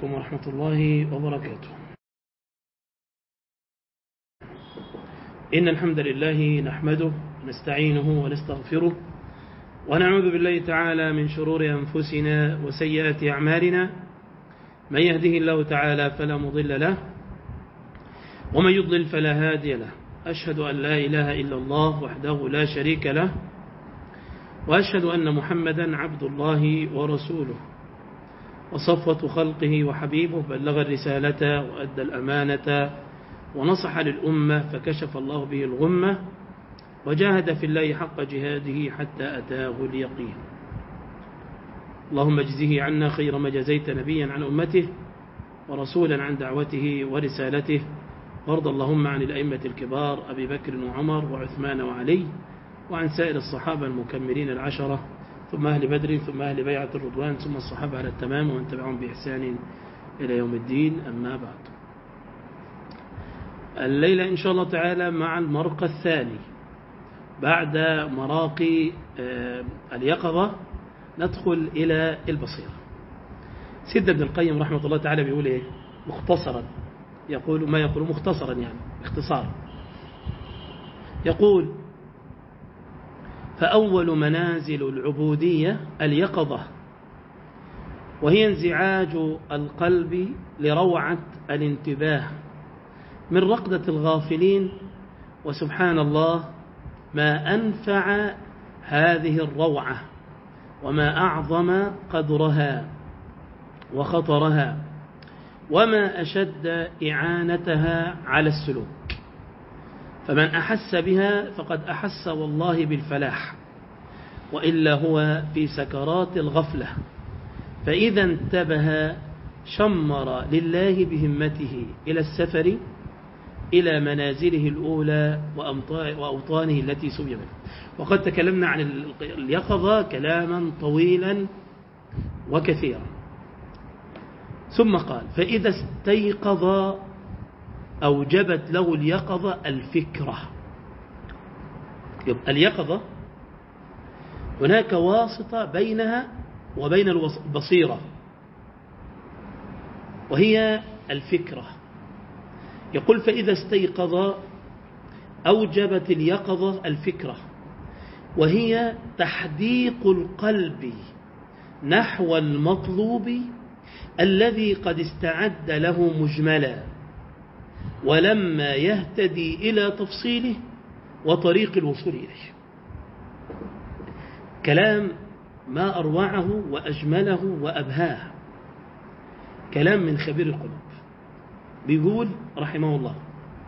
عليكم ورحمة الله وبركاته إن الحمد لله نحمده ونستعينه ونستغفره ونعوذ بالله تعالى من شرور أنفسنا وسيئات أعمالنا من يهده الله تعالى فلا مضل له ومن يضلل فلا هادي له أشهد أن لا إله إلا الله وحده لا شريك له وأشهد أن محمدا عبد الله ورسوله وصفوة خلقه وحبيبه بلغ الرسالة وأدى الأمانة ونصح للأمة فكشف الله به الغمة وجاهد في الله حق جهاده حتى أتاه اليقين اللهم اجزه عنا خير ما جزيت نبيا عن أمته ورسولا عن دعوته ورسالته وارض اللهم عن الأئمة الكبار أبي بكر وعمر وعثمان وعلي وعن سائر الصحابة المكملين العشرة ثم أهل بدر ثم أهل بيعة الرضوان ثم الصحابة على التمام ومن تبعهم بإحسان إلى يوم الدين أما بعد الليلة إن شاء الله تعالى مع المرقى الثاني بعد مراقي اليقظة ندخل إلى البصيرة سيد ابن القيم رحمة الله تعالى بيقول إيه مختصرا يقول ما يقول مختصرا يعني اختصار يقول فأول منازل العبودية اليقظة وهي انزعاج القلب لروعة الانتباه من رقدة الغافلين وسبحان الله ما أنفع هذه الروعة وما أعظم قدرها وخطرها وما أشد إعانتها على السلوك فمن أحس بها فقد أحس والله بالفلاح وإلا هو في سكرات الغفلة فإذا انتبه شمر لله بهمته إلى السفر إلى منازله الأولى وأوطانه التي سبي منها وقد تكلمنا عن اليقظة كلاما طويلا وكثيرا ثم قال فإذا استيقظ أوجبت له اليقظة الفكرة يبقى اليقظة هناك واسطة بينها وبين البصيرة وهي الفكرة يقول فإذا استيقظ أوجبت اليقظة الفكرة وهي تحديق القلب نحو المطلوب الذي قد استعد له مجملا ولما يهتدي إلى تفصيله وطريق الوصول إليه كلام ما أروعه وأجمله وأبهاه كلام من خبير القلوب بيقول رحمه الله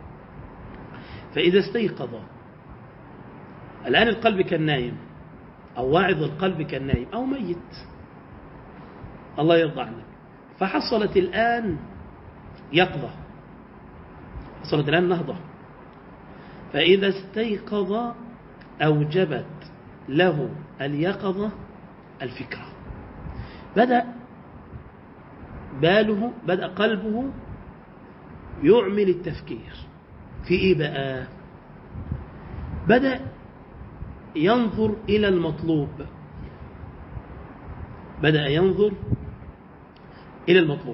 فإذا استيقظ الآن القلب كان نايم أو واعظ القلب كان نايم أو ميت الله يرضى عنك فحصلت الآن يقظة حصلت الآن نهضة فإذا استيقظ أوجبت له اليقظة الفكرة بدأ باله بدأ قلبه يعمل التفكير في إيه بقى بدأ ينظر إلى المطلوب بدأ ينظر إلى المطلوب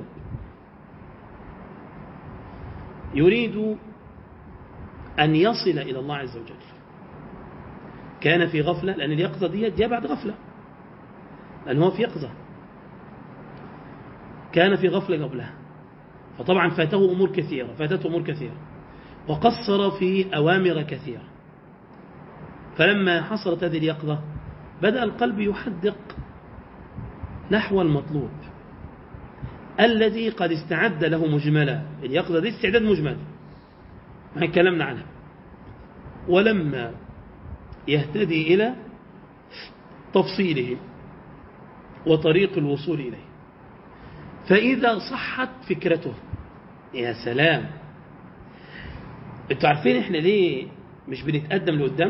يريد أن يصل إلى الله عز وجل كان في غفلة لأن اليقظة دي جاء بعد غفلة لأن هو في يقظة كان في غفلة قبلها فطبعا فاته أمور كثيرة فاتته أمور كثيرة وقصر في أوامر كثيرة فلما حصلت هذه اليقظة بدأ القلب يحدق نحو المطلوب الذي قد استعد له مجملا اليقظة دي استعداد مجمل ما كلامنا عنها ولما يهتدي إلى تفصيله وطريق الوصول إليه فإذا صحت فكرته يا سلام انتوا عارفين احنا ليه مش بنتقدم لقدام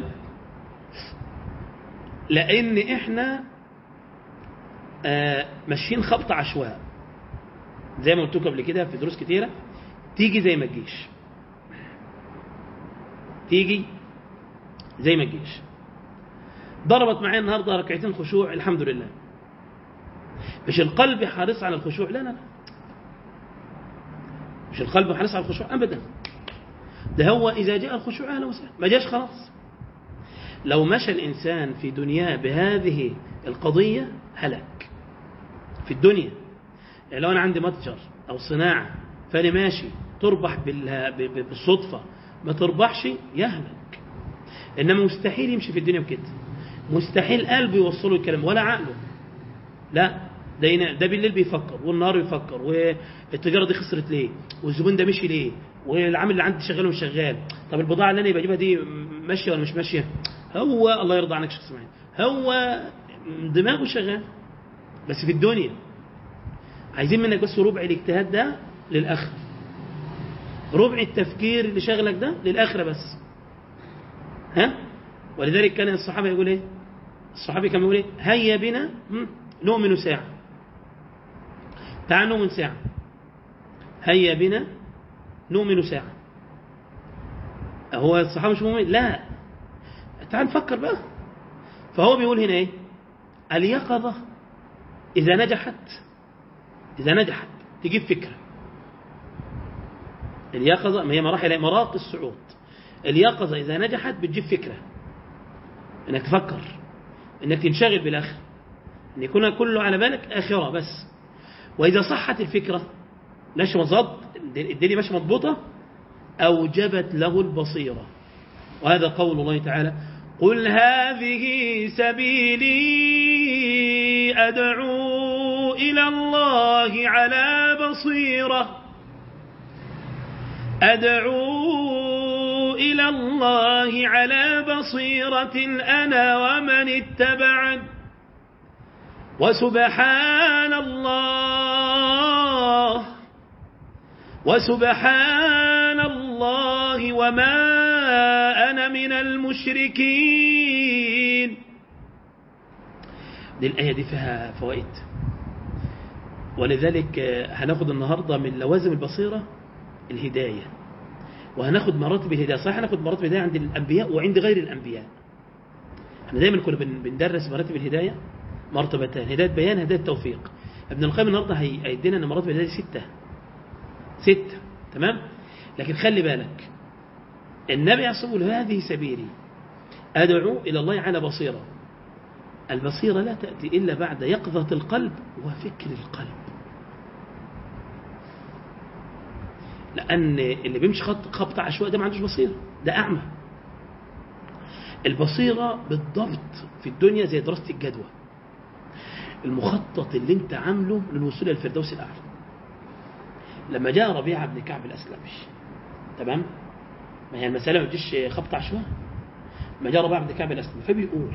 لأن احنا آه ماشيين خبط عشواء زي ما قلت لكم قبل كده في دروس كتيرة تيجي زي ما تجيش تيجي زي ما تجيش ضربت معايا النهارده ركعتين خشوع الحمد لله مش القلب حريص على الخشوع لا لا لا مش القلب حريص على الخشوع أبدا ده هو إذا جاء الخشوع أهلا وسهلا ما جاش خلاص لو مشى الإنسان في دنياه بهذه القضية هلك في الدنيا يعني لو أنا عندي متجر أو صناعة فأنا ماشي تربح بالصدفة ما تربحش يهلك إنما مستحيل يمشي في الدنيا بكده مستحيل قلبه يوصله الكلام ولا عقله لا ده ده بالليل بيفكر والنهار بيفكر والتجاره دي خسرت ليه والزبون ده مشي ليه والعامل اللي عندي شغال ومش شغال طب البضاعه اللي انا بجيبها دي ماشيه ولا مش ماشيه هو الله يرضى عنك شيخ اسماعيل هو دماغه شغال بس في الدنيا عايزين منك بس ربع الاجتهاد ده للاخره ربع التفكير اللي شغلك ده للاخره بس ها ولذلك كان الصحابه يقول ايه الصحابي كان يقول ايه هيا بنا نؤمن ساعه تعال نؤمن ساعه هيا بنا نؤمن ساعه هو الصحابه مش مؤمن لا تعال نفكر بقى فهو بيقول هنا ايه اليقظه اذا نجحت اذا نجحت تجيب فكره اليقظه ما هي مراحل مراق الصعود اليقظه اذا نجحت بتجيب فكره انك تفكر انك تنشغل بالاخره ان يكون كله على بالك اخره بس واذا صحت الفكره ماشي مظبط الدنيا ماشيه مضبوطه اوجبت له البصيره وهذا قول الله تعالى قل هذه سبيلي ادعو الى الله على بصيره ادعو إلى الله على بصيرة أنا ومن اتبعن وسبحان الله وسبحان الله وما أنا من المشركين دي الآية دي فيها فوائد ولذلك هناخد النهاردة من لوازم البصيرة الهداية وهناخد مراتب الهداية صحيح هناخد مراتب الهداية عند الأنبياء وعند غير الأنبياء احنا دايما كنا بندرس مراتب الهداية مرتبتان هداية بيان هداية توفيق ابن القيم النهارده هيدينا ان مراتب الهداية ستة ستة تمام لكن خلي بالك النبي يقول هذه سبيلي أدعو إلى الله على بصيرة البصيرة لا تأتي إلا بعد يقظة القلب وفكر القلب لأن اللي بيمشي خط خبط عشوائي ده ما عندوش بصيرة ده أعمى البصيرة بالضبط في الدنيا زي دراسة الجدوى المخطط اللي انت عامله للوصول إلى الفردوس الأعلى لما جاء ربيعة بن كعب الأسلمي تمام ما هي المسألة ما تجيش خبط عشوائي ما جاء ربيعة بن كعب الأسلمي فبيقول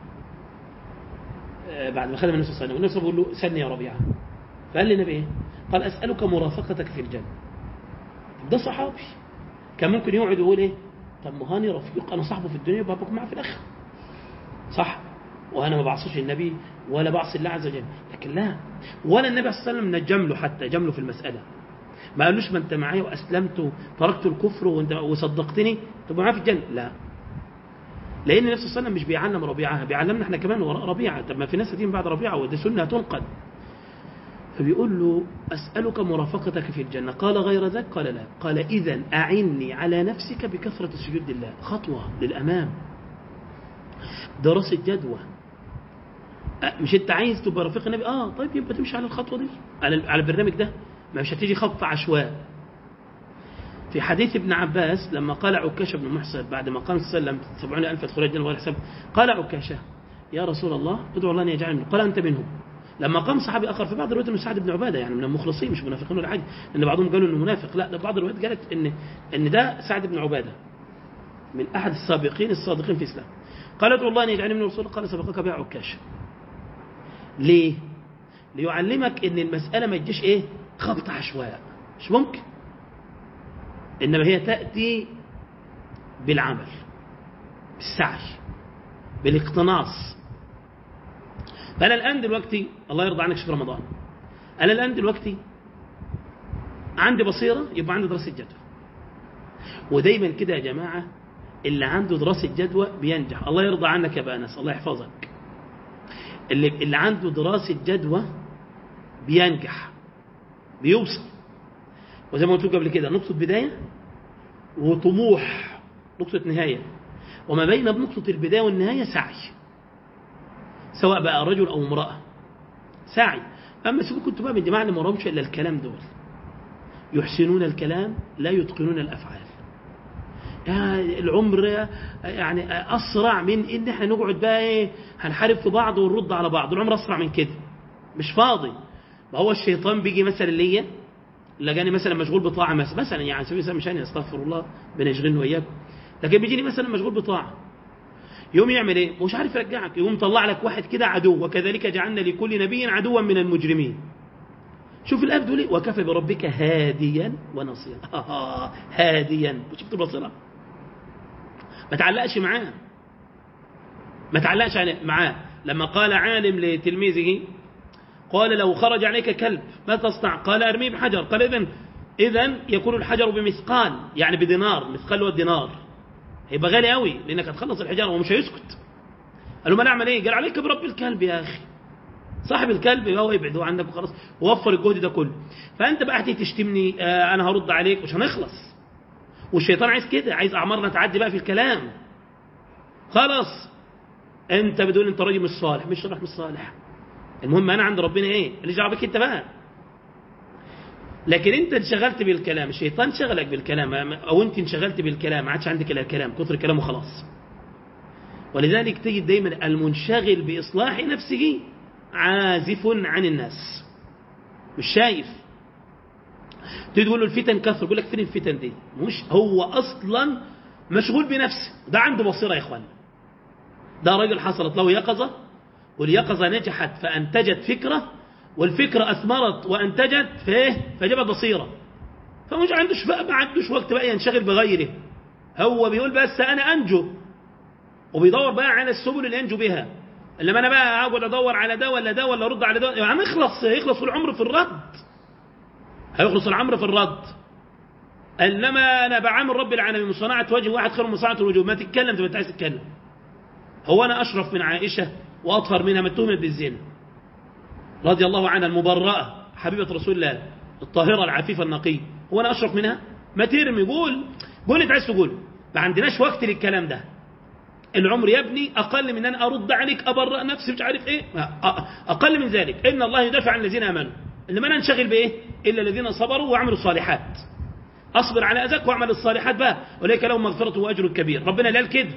بعد ما خدم النبي صلى الله عليه وسلم والنبي صلى الله عليه وسلم بيقول له سلني يا ربيعة فقال لي النبي ايه قال أسألك مرافقتك في الجنة ده صحابي كان ممكن يقعد يقول ايه طب مهاني رفيق انا صاحبه في الدنيا يبقى معاه في الاخره صح وانا ما بعصيش النبي ولا بعصي الله عز وجل لكن لا ولا النبي صلى الله عليه وسلم نجم له حتى جم له في المساله ما قالوش ما انت معايا واسلمت وتركت الكفر وانت وصدقتني تبقى معايا في الجنه لا لان النبي صلى الله عليه وسلم مش بيعلم ربيعه بيعلمنا احنا كمان وراء ربيعه طب ما في ناس هتيجي بعد ربيعه ودي سنه تنقد فبيقول له أسألك مرافقتك في الجنة قال غير ذلك قال لا قال إذا أعني على نفسك بكثرة سجود الله خطوة للأمام دراسة جدوى مش انت عايز تبقى رفيق النبي اه طيب يبقى تمشي على الخطوة دي على على البرنامج ده ما مش هتيجي خط عشواء في حديث ابن عباس لما قال عكاشة بن محصن بعد ما قال صلى الله عليه وسلم سبعون ألف يدخل الجنة ولا حساب قال عكاشة يا رسول الله ادعو الله أن يجعلني قال أنت منهم لما قام صحابي اخر في بعض الروايات انه سعد بن عباده يعني من المخلصين مش منافقين ولا حاجه لان بعضهم قالوا انه منافق لا ده بعض الروايات قالت ان ان ده سعد بن عباده من احد السابقين الصادقين في الاسلام قال ادعو الله ان يجعلني من الرسول قال سبقك بها عكاش ليه ليعلمك ان المساله ما تجيش ايه خبط عشواء مش ممكن انما هي تاتي بالعمل بالسعي بالاقتناص فأنا الآن دلوقتي الله يرضى عنك شوف رمضان أنا الآن دلوقتي عندي بصيرة يبقى عندي دراسة جدوى ودايما كده يا جماعة اللي عنده دراسة جدوى بينجح الله يرضى عنك يا بأنس الله يحفظك اللي, اللي عنده دراسة جدوى بينجح بيوصل وزي ما قلت لكم قبل كده نقطة بداية وطموح نقطة نهاية وما بين نقطة البداية والنهاية سعي سواء بقى رجل أو امرأة سعي أما سيبوا كنتوا بقى من جماعة ما وراهمش إلا الكلام دول يحسنون الكلام لا يتقنون الأفعال يعني العمر يعني أسرع من إن إحنا نقعد بقى إيه هنحارب في بعض ونرد على بعض العمر أسرع من كده مش فاضي ما هو الشيطان بيجي مثلا ليا لقاني مثلا مشغول بطاعة مثلا مثلا يعني سبيل مثلا مش أنا استغفر الله بنشغلني وإياكم لكن بيجيني مثلا مشغول بطاعة يوم يعمل ايه مش عارف يرجعك يقوم طلع لك واحد كده عدو وكذلك جعلنا لكل نبي عدوا من المجرمين شوف الآية بتقول ايه وكفى بربك هاديا ونصيرا هاديا شفت البصيرة ما تعلقش معاه ما تعلقش معاه لما قال عالم لتلميذه قال لو خرج عليك كلب ما تصنع قال ارميه بحجر قال اذا اذا يكون الحجر بمثقال يعني بدينار مثقال هو الدينار هيبقى غالي قوي لانك هتخلص الحجاره ومش هيسكت قال له ما نعمل ايه قال عليك برب الكلب يا اخي صاحب الكلب هو يبعده عنك وخلاص ووفر الجهد ده كله فانت بقى هتيجي تشتمني آه انا هرد عليك مش هنخلص والشيطان عايز كده عايز اعمارنا تعدي بقى في الكلام خلاص انت بتقول انت راجل مش صالح مش راجل مش صالح المهم انا عند ربنا ايه اللي دعوه بك انت بقى لكن انت انشغلت بالكلام الشيطان شغلك بالكلام او انت انشغلت بالكلام ما عادش عندك الا الكلام كثر كلام وخلاص ولذلك تجد دايما المنشغل باصلاح نفسه عازف عن الناس مش شايف تيجي تقول له الفتن كثر يقول لك فين الفتن دي مش هو اصلا مشغول بنفسه ده عنده بصيره يا اخوان ده راجل حصلت له يقظه واليقظه نجحت فانتجت فكره والفكرة أثمرت وأنتجت فيه فجابت بصيرة فمش عندوش بقى ما عندوش وقت بقى ينشغل بغيره هو بيقول بس أنا أنجو وبيدور بقى على السبل اللي ينجو بها لما أنا بقى أقعد أدور على ده ولا ده ولا أرد على ده يعني يخلص يخلص العمر في الرد هيخلص العمر في الرد إنما أنا بعامل رب العالمين من صناعة وجه واحد خير من صناعة الوجوه ما تتكلم تبقى عايز تتكلم هو أنا أشرف من عائشة وأطهر منها متهمة بالزنا رضي الله عنها المبرأة حبيبة رسول الله الطاهرة العفيفة النقية هو أنا أشرف منها ما ترمي قول قول اللي عايز تقول ما عندناش وقت للكلام ده العمر يا ابني أقل من أن أرد عليك أبرأ نفسي مش عارف إيه أقل من ذلك إن الله يدافع عن الذين آمنوا إنما أنا انشغل بإيه إلا الذين صبروا وعملوا الصالحات أصبر على أذاك واعمل الصالحات بقى وليك لهم مغفرة وأجر كبير ربنا لا كده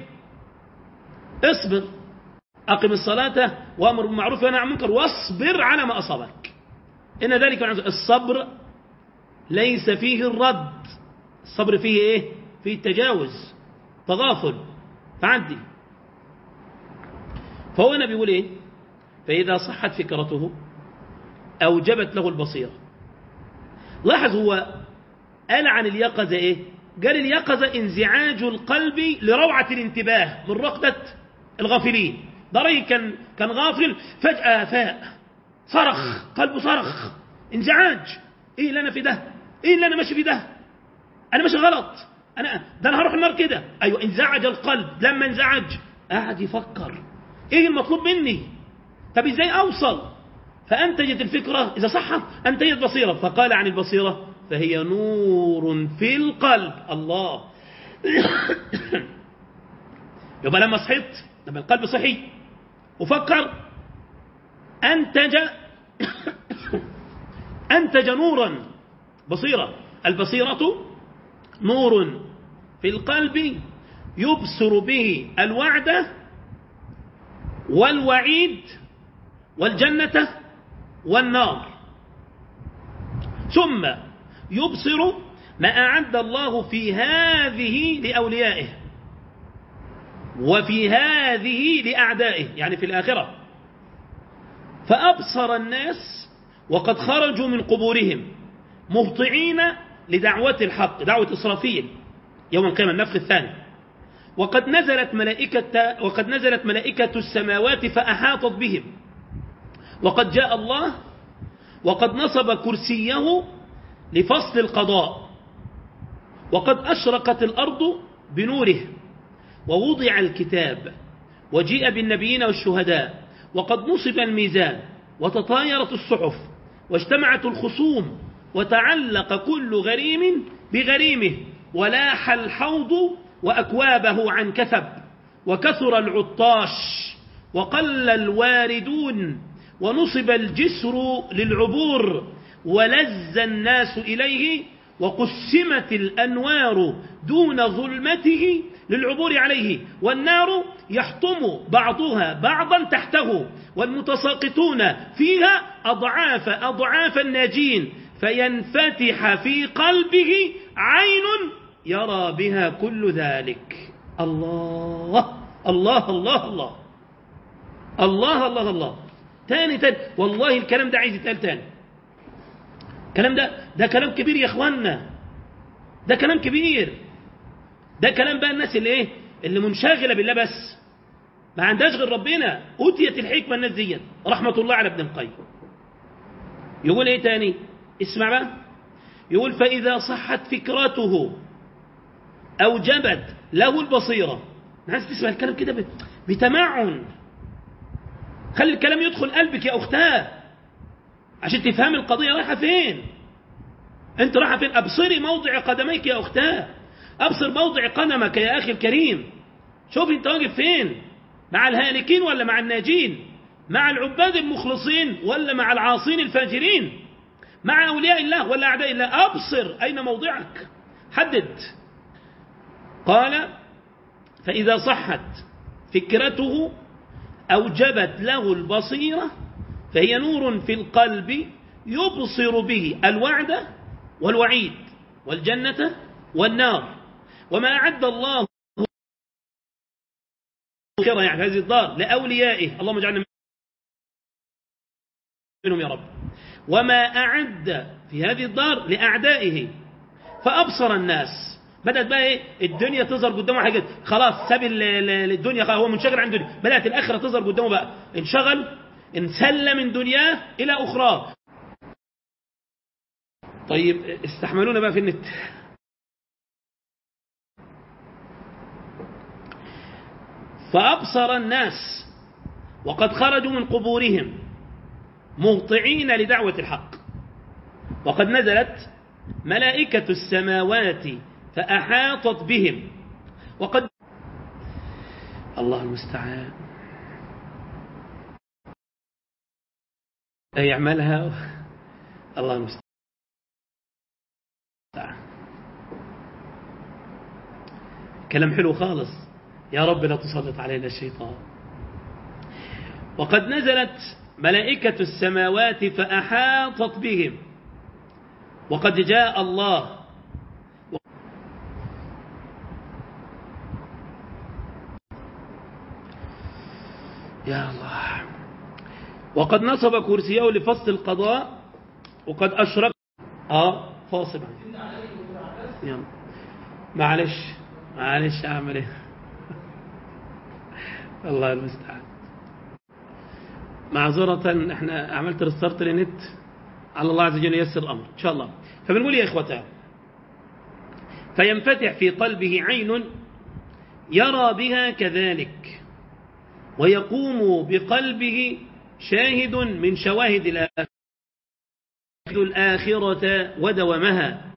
اصبر أقم الصلاة وأمر بالمعروف ونهى عن المنكر واصبر على ما أصابك إن ذلك من الصبر ليس فيه الرد الصبر فيه إيه فيه التجاوز تغافل فعدي فهو هنا بيقول إيه فإذا صحت فكرته أوجبت له البصيرة لاحظ هو قال عن اليقظة إيه قال اليقظة انزعاج القلب لروعة الانتباه من رقدة الغافلين ده راجل كان كان غافل فجأة فاق صرخ قلبه صرخ انزعاج ايه اللي انا في ده ايه اللي انا ماشي في ده انا ماشي غلط انا ده انا هروح النار كده ايوه انزعج القلب لما انزعج قعد يفكر ايه المطلوب مني طب ازاي اوصل فانتجت الفكره اذا صحت انتجت بصيره فقال عن البصيره فهي نور في القلب الله يبقى لما صحيت لما القلب صحي وفكر أنتج أنتج نورا بصيرة البصيرة نور في القلب يبصر به الوعد والوعيد والجنة والنار ثم يبصر ما أعد الله في هذه لأوليائه وفي هذه لأعدائه يعني في الآخرة فأبصر الناس وقد خرجوا من قبورهم مهطعين لدعوة الحق دعوة إسرافيل يوم القيامة النفخ الثاني وقد نزلت ملائكة وقد نزلت ملائكة السماوات فأحاطت بهم وقد جاء الله وقد نصب كرسيه لفصل القضاء وقد أشرقت الأرض بنوره ووضع الكتاب وجيء بالنبيين والشهداء وقد نصب الميزان وتطايرت الصحف واجتمعت الخصوم وتعلق كل غريم بغريمه ولاح الحوض وأكوابه عن كثب وكثر العطاش وقل الواردون ونصب الجسر للعبور ولز الناس إليه وقسمت الأنوار دون ظلمته للعبور عليه والنار يحطم بعضها بعضا تحته والمتساقطون فيها أضعاف أضعاف الناجين فينفتح في قلبه عين يرى بها كل ذلك الله الله الله الله الله الله الله تاني تاني والله الكلام ده عايز يتقال تاني الكلام ده ده كلام كبير يا اخوانا ده كلام كبير ده كلام بقى الناس اللي ايه اللي منشغله بالله بس ما عندهاش غير ربنا اوتيت الحكمه الناس ديت رحمه الله على ابن القيم يقول ايه تاني اسمع بقى يقول فاذا صحت فكرته اوجبت له البصيره الناس تسمع الكلام كده بتمعن خلي الكلام يدخل قلبك يا اختاه عشان تفهم القضيه رايحه فين انت رايحه فين ابصري موضع قدميك يا اختاه ابصر موضع قدمك يا اخي الكريم شوف انت واقف فين مع الهالكين ولا مع الناجين مع العباد المخلصين ولا مع العاصين الفاجرين مع أولياء الله ولا أعداء الله أبصر أين موضعك حدد قال فإذا صحت فكرته أوجبت له البصيرة فهي نور في القلب يبصر به الوعد والوعيد والجنة والنار وما أعد الله خيرا يعني هذه الدار لأوليائه اللهم اجعلنا منهم يا رب وما أعد في هذه الدار لأعدائه فأبصر الناس بدأت بقى إيه الدنيا تظهر قدامه حاجات خلاص ساب الدنيا خلاص هو منشغل عن الدنيا بدأت الآخرة تظهر قدامه بقى انشغل انسل من دنياه إلى أخرى طيب استحملونا بقى في النت فأبصر الناس وقد خرجوا من قبورهم مهطعين لدعوة الحق وقد نزلت ملائكة السماوات فأحاطت بهم وقد الله المستعان يعملها الله المستعان كلام حلو خالص يا رب لا تسلط علينا الشيطان وقد نزلت ملائكة السماوات فأحاطت بهم وقد جاء الله يا الله وقد نصب كرسيه لفصل القضاء وقد أشرك آه فاصل يلا معلش معلش أعمل إيه الله المستعان معذرة احنا عملت ريستارت للنت على الله عز وجل ييسر الأمر إن شاء الله فبنقول يا إخوتان فينفتح في قلبه عين يرى بها كذلك ويقوم بقلبه شاهد من شواهد الآخرة ودومها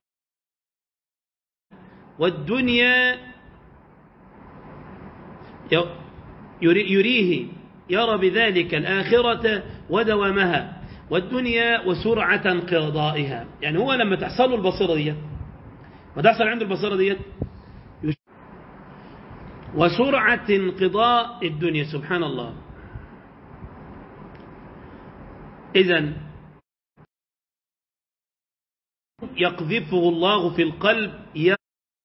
والدنيا يريه يرى بذلك الآخرة ودوامها والدنيا وسرعة انقضائها يعني هو لما تحصل له البصيرة ديت ما تحصل عنده البصيرة ديت وسرعة انقضاء الدنيا سبحان الله إذا يقذفه الله في القلب يرى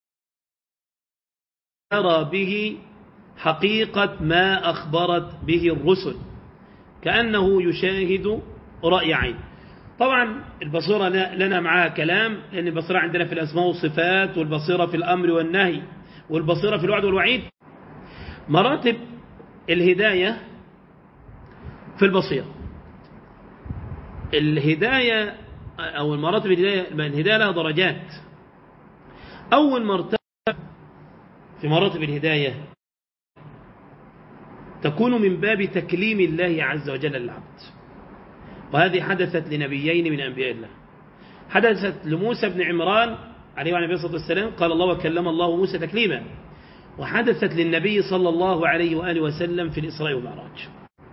به حقيقة ما أخبرت به الرسل كأنه يشاهد رأي عين طبعا البصيرة لنا معها كلام لأن البصيرة عندنا في الأسماء والصفات والبصيرة في الأمر والنهي والبصيرة في الوعد والوعيد مراتب الهداية في البصيرة الهداية أو المراتب الهداية الهداية لها درجات أول مرتبة في مراتب الهداية تكون من باب تكليم الله عز وجل للعبد وهذه حدثت لنبيين من أنبياء الله حدثت لموسى بن عمران عليه وعلى الصلاة والسلام قال الله وكلم الله موسى تكليما وحدثت للنبي صلى الله عليه وآله وسلم في الإسراء والمعراج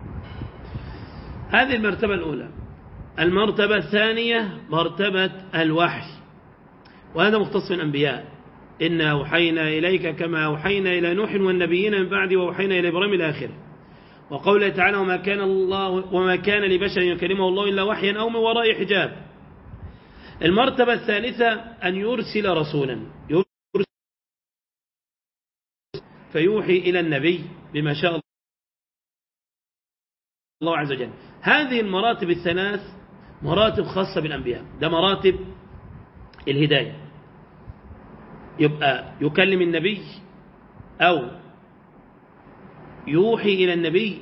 هذه المرتبة الأولى المرتبة الثانية مرتبة الوحي وهذا مختص بالأنبياء إنا أوحينا إليك كما أوحينا إلى نوح والنبيين من بعد وأوحينا إلى إبراهيم إلى آخره وقوله تعالى وما كان الله وما كان لبشر يكلمه الله إلا وحيا أو من وراء حجاب المرتبة الثالثة أن يرسل رسولا يرسل فيوحي إلى النبي بما شاء الله عز وجل هذه المراتب الثلاث مراتب خاصة بالأنبياء ده مراتب الهداية يبقى يكلم النبي أو يوحي إلى النبي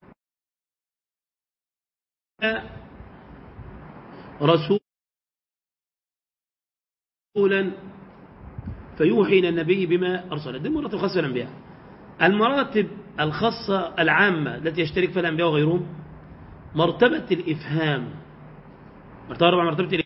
رسولا فيوحي إلى النبي بما أرسل دي مراتب خاصة بالأنبياء المراتب الخاصة العامة التي يشترك فيها الأنبياء وغيرهم مرتبة الإفهام مرتبة مرتبة